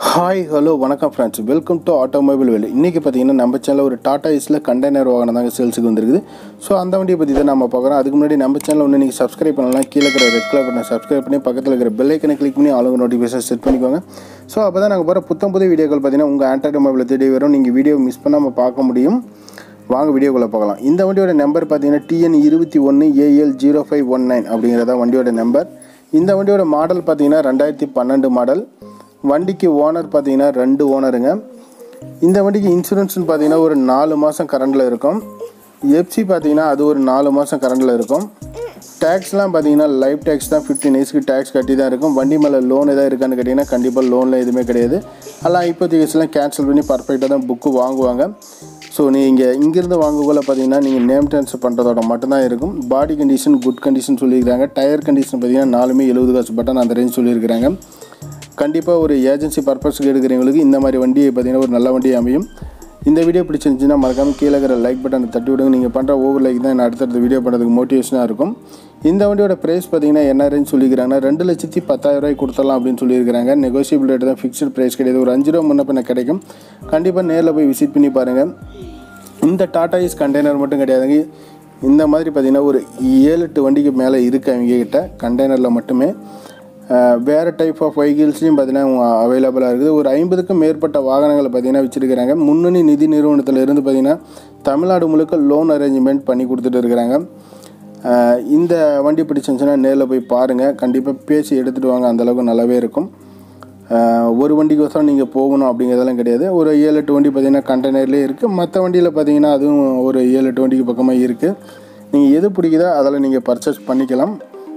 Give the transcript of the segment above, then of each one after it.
hi hello வணக்கம் friends welcome to automobile Velu இன்றைக்கி பார்த்தீங்கன்னா நம்ம சேனலில் ஒரு டாடா இஸில் கண்டெய்னர் வாகனம் தாங்க சேல்ஸுக்கு வந்திருக்குது ஸோ அந்த வண்டியை பற்றி தான் நம்ம பார்க்குறோம் அதுக்கு முன்னாடி நம்ம சேனல் ஒன்று நீங்கள் சப்ஸ்கிரைப் பண்ணலாம் கீழே இருக்கிற ரெட் கலர் பட்டனை சப்ஸ்கிரைப் பண்ணி பக்கத்தில் இருக்கிற பெல் ஐக்கனை கிளிக் பண்ணி ஆளுங்க நோட்டிஃபிகேஷன் செட் பண்ணிக்கோங்க ஸோ அப்போ தான் நாங்கள் போகிற புத்தம் புது வீடியோக்கள் பார்த்தீங்கன்னா உங்கள் ஆண்ட்ராய்டு மொபைலில் தேடி வரும் நீங்கள் வீடியோ மிஸ் பண்ணாமல் பார்க்க முடியும் வாங்க வீடியோக்குள்ளே பார்க்கலாம் இந்த வண்டியோட நம்பர் பார்த்தீங்கன்னா டிஎன் இருபத்தி ஒன்று AL zero five one nine அப்படிங்கிறதா வண்டியோட நம்பர் இந்த வண்டியோட மாடல் பார்த்தீங்கன்னா ரெண்டாயிரத்தி பன்னெண்டு மாடல் வண்டிக்கு ஓனர் பார்த்தீங்கன்னா ரெண்டு ஓனருங்க இந்த வண்டிக்கு இன்சூரன்ஸ்னு பார்த்தீங்கன்னா ஒரு நாலு மாதம் கரண்டில் இருக்கும் எஃப்சி பார்த்தீங்கன்னா அது ஒரு நாலு மாதம் கரண்டில் இருக்கும் டேக்ஸ்லாம் பார்த்தீங்கன்னா லைஃப் டேக்ஸ் தான் ஃபிஃப்டீன் இயர்ஸ்க்கு டேக்ஸ் கட்டி தான் இருக்கும் வண்டி மேலே லோன் எதாவது இருக்கான்னு கேட்டிங்கன்னா கண்டிப்பாக லோனில் எதுவுமே கிடையாது எல்லாம் இப்போதைக்கு கேஸ்லாம் கேன்சல் பண்ணி பர்ஃபெக்டாக தான் புக்கு வாங்குவாங்க ஸோ நீங்கள் இங்கேருந்து வாங்கக்குள்ள பார்த்தீங்கன்னா நீங்கள் நேம் ட்ரான்ஸ்ஃபர் பண்ணுறதோட மட்டும்தான் இருக்கும் பாடி கண்டிஷன் குட் கண்டிஷன் சொல்லியிருக்காங்க டயர் கண்டிஷன் பார்த்தீங்கன்னா நாலுமே எழுபது காசு பட்டன் அந்த ரேஞ்ச் சொல்லியிருக்கிறாங்க கண்டிப்பாக ஒரு ஏஜென்சி பர்பஸ்க்கு எடுக்கிறவங்களுக்கு இந்த மாதிரி வண்டி பார்த்தீங்கன்னா ஒரு நல்ல வண்டி அமையும் இந்த வீடியோ பிடிச்சிருந்துச்சுன்னா மறக்காமல் கீழே இருக்கிற லைக் பட்டனை தட்டி விடுங்க நீங்கள் பண்ணுற ஒவ்வொரு லைக் தான் என்ன அடுத்தடுத்த வீடியோ பண்ணுறதுக்கு மோட்டிவேஷனாக இருக்கும் இந்த வண்டியோட ப்ரைஸ் பார்த்தீங்கன்னா என்ன ரேஞ்ச் சொல்லிக்கிறாங்கன்னா ரெண்டு லட்சத்தி பத்தாயிரம் ரூபாய் கொடுத்துடலாம் அப்படின்னு சொல்லியிருக்கிறாங்க நெகோசியபிள் ரேட் தான் ஃபிக்ஸ்டு ப்ரைஸ் கிடையாது ஒரு அஞ்சு ரூபா முன்ன பின்ன கிடைக்கும் கண்டிப்பாக நேரில் போய் விசிட் பண்ணி பாருங்கள் இந்த டாடா இஸ் கண்டெய்னர் மட்டும் கிடையாதுங்க இந்த மாதிரி பார்த்திங்கன்னா ஒரு ஏழு எட்டு வண்டிக்கு மேலே இருக்குது அவங்க கிட்ட கண்டெய்னரில் மட்டுமே அஹ், வேறு டைப் ஆஃப் வெஹிக்கிள்ஸ்லையும் பார்த்தீங்கன்னா அவைலபிளாக இருக்குது ஒரு ஐம்பதுக்கும் மேற்பட்ட வாகனங்களை பார்த்தீங்கன்னா வச்சுருக்கிறாங்க முன்னணி நிதி நிறுவனத்தில் இருந்து பார்த்தீங்கன்னா தமிழ்நாடு முழுக்க லோன் அரேஞ்ச்மெண்ட் பண்ணி கொடுத்துட்டு இருக்கிறாங்க அஹ், இந்த வண்டி பிடிச்சிருந்துச்சுன்னா நேரில் போய் பாருங்கள் கண்டிப்பாக பேசி எடுத்துகிட்டு வாங்க அந்தளவுக்கு நல்லாவே இருக்கும் ஆஹ் ஒரு வண்டிக்கோசரம் நீங்கள் போகணும் அப்படிங்கிறதெல்லாம் கிடையாது ஒரு ஏழு எட்டு வண்டி பார்த்தீங்கன்னா கண்டெய்னர்லேயே இருக்குது மற்ற வண்டியில் பார்த்தீங்கன்னா அதுவும் ஒரு ஏழு எட்டு வண்டிக்கு பக்கமாக இருக்குது நீங்கள் எது பிடிக்குதோ அதில் நீங்கள் பர்ச்சேஸ் பண்ணிக்கலாம்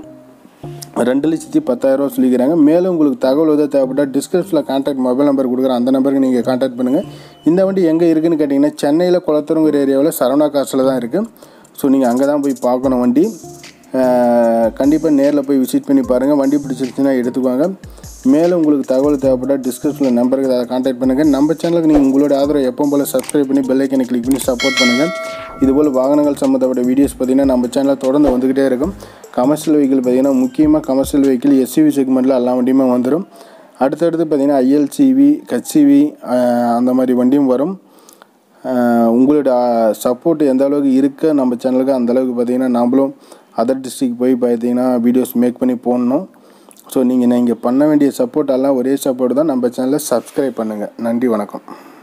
ரெண்டு லட்சத்தி பத்தாயிரரூவா சொல்லிக்கிறாங்க மேலும் உங்களுக்கு தகவல் எதாவது தேவைப்பட்டால் டிஸ்கிரிப்ஷனில் கான்டாக்ட் மொபைல் நம்பர் கொடுக்குறேன் அந்த நம்பருக்கு நீங்கள் கான்டாக்ட் பண்ணுங்கள் இந்த வண்டி எங்கே இருக்குன்னு கேட்டிங்கன்னா சென்னையில் குளத்தூருங்கிற ஏரியாவில் சரவணா காசில் தான் இருக்குது ஸோ நீங்கள் அங்கே தான் போய் பார்க்கணும் வண்டி கண்டிப்பாக நேரில் போய் விசிட் பண்ணி பாருங்கள் வண்டி பிடிச்சிருச்சுன்னா எடுத்துக்குவாங்க மேலும் உங்களுக்கு தகவல் தேவைப்பட்டால் டிஸ்கிரிப்ஷனில் நம்பருக்கு அதை கான்டாக்ட் பண்ணுங்கள் நம்ம சேனலுக்கு நீங்கள் உங்களோட ஆதரவு எப்போ போல் சப்ஸ்கிரைப் பண்ணி பெல் ஐக்கனை கிளிக் பண்ணி சப்போர்ட் பண்ணுங்கள் இதுபோல் வாகனங்கள் சம்மந்தப்பட்ட வீடியோஸ் பார்த்தீங்கன்னா நம்ம சேனலில் தொடர்ந்து வந்துக்கிட்டே இருக்கும் கமர்ஷியல் வெஹிக்கிள் பார்த்தீங்கன்னா முக்கியமாக கமர்ஷியல் வெஹிக்கிள் எஸ்யூவி செக்மெண்ட்டில் எல்லா வண்டியுமே வந்துடும் அடுத்தடுத்து பார்த்தீங்கன்னா ஐஎல்சிவி கச்சிவி அந்த மாதிரி வண்டியும் வரும் ஆஹ் உங்களோட சப்போர்ட் எந்த அளவுக்கு இருக்க நம்ம சேனலுக்கு அந்த அளவுக்கு பார்த்தீங்கன்னா நம்மளும் அதர் டிஸ்ட்ரிக் போய் பார்த்தீங்கன்னா வீடியோஸ் மேக் பண்ணி போடணும் ஸோ நீங்கள் நீங்கள் பண்ண வேண்டிய சப்போர்ட் எல்லாம் ஒரே சப்போர்ட் தான் நம்ம சேனலை சப்ஸ்கிரைப் பண்ணுங்கள் நன்றி வணக்கம்